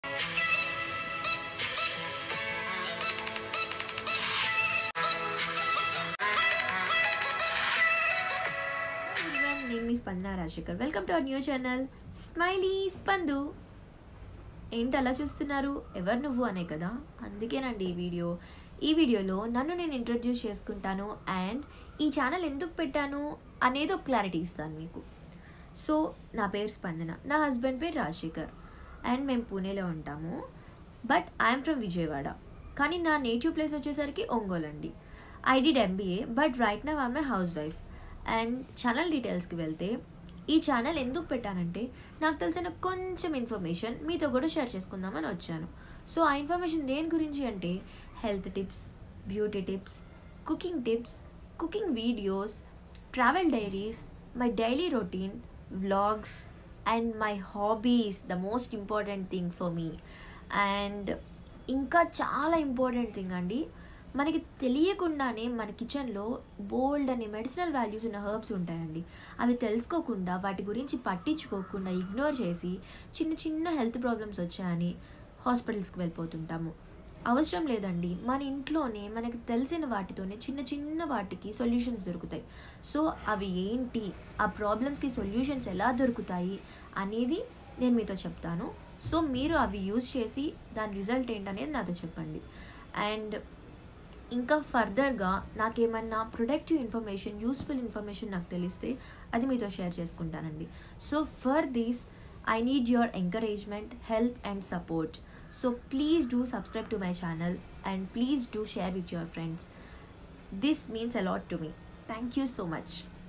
నేను మీ Spandana Rajasekhar welcome to our new channel smiley Spandu ఏంటి అలా చూస్తున్నారు ఎవరు నువ్వు అనే కదా అందుకేనండి ఈ వీడియో ఈ వీడియోలో నన్ను నేను ఇంట్రడ్యూస్ చేసుకుంటాను అండ్ ఈ ఛానల్ ఎందుకు పెట్టాను అనేది ఒక క్లారిటీ ఇస్తాను మీకు సో నా పేరు స్పందన నా హస్బెండ్ పేరు రాజశేఖర్ అండ్ మేము పూణేలో ఉంటాము బట్ ఐఎమ్ ఫ్రమ్ విజయవాడ కానీ నా నేటివ్ ప్లేస్ వచ్చేసరికి ఒంగోలు అండి I did MBA but right నా ఆమె హౌస్ వైఫ్ అండ్ ఛానల్ డీటెయిల్స్కి వెళ్తే ఈ ఛానల్ ఎందుకు పెట్టానంటే నాకు తెలిసిన కొంచెం ఇన్ఫర్మేషన్ మీతో కూడా షేర్ చేసుకుందామని వచ్చాను సో ఆ ఇన్ఫర్మేషన్ దేని గురించి అంటే health tips beauty tips cooking tips cooking videos travel diaries my daily routine vlogs and my hobbies the most important thing for me and ఇంకా చాలా ఇంపార్టెంట్ థింగ్ అండి మనకి తెలియకుండానే మన కిచెన్లో బోల్డ్ అనే మెడిసినల్ వాల్యూస్ ఉన్న హర్బ్స్ ఉంటాయండి అవి తెలుసుకోకుండా వాటి గురించి పట్టించుకోకుండా ఇగ్నోర్ చేసి చిన్న చిన్న హెల్త్ ప్రాబ్లమ్స్ వచ్చాయని హాస్పిటల్స్కి వెళ్ళిపోతుంటాము అవసరం లేదండి మన ఇంట్లోనే మనకి తెలిసిన వాటితోనే చిన్న చిన్న వాటికి సొల్యూషన్స్ దొరుకుతాయి సో అవి ఏంటి ఆ ప్రాబ్లమ్స్కి సొల్యూషన్స్ ఎలా దొరుకుతాయి అనేది నేను మీతో చెప్తాను సో మీరు అవి యూజ్ చేసి దాని రిజల్ట్ ఏంటనేది నాతో చెప్పండి అండ్ ఇంకా ఫర్దర్గా నాకేమన్నా ప్రొడక్టివ్ ఇన్ఫర్మేషన్ యూస్ఫుల్ ఇన్ఫర్మేషన్ నాకు తెలిస్తే అది మీతో షేర్ చేసుకుంటానండి so for these I need your encouragement help and support so please do subscribe to my channel and please do share with your friends this means a lot to me thank you so much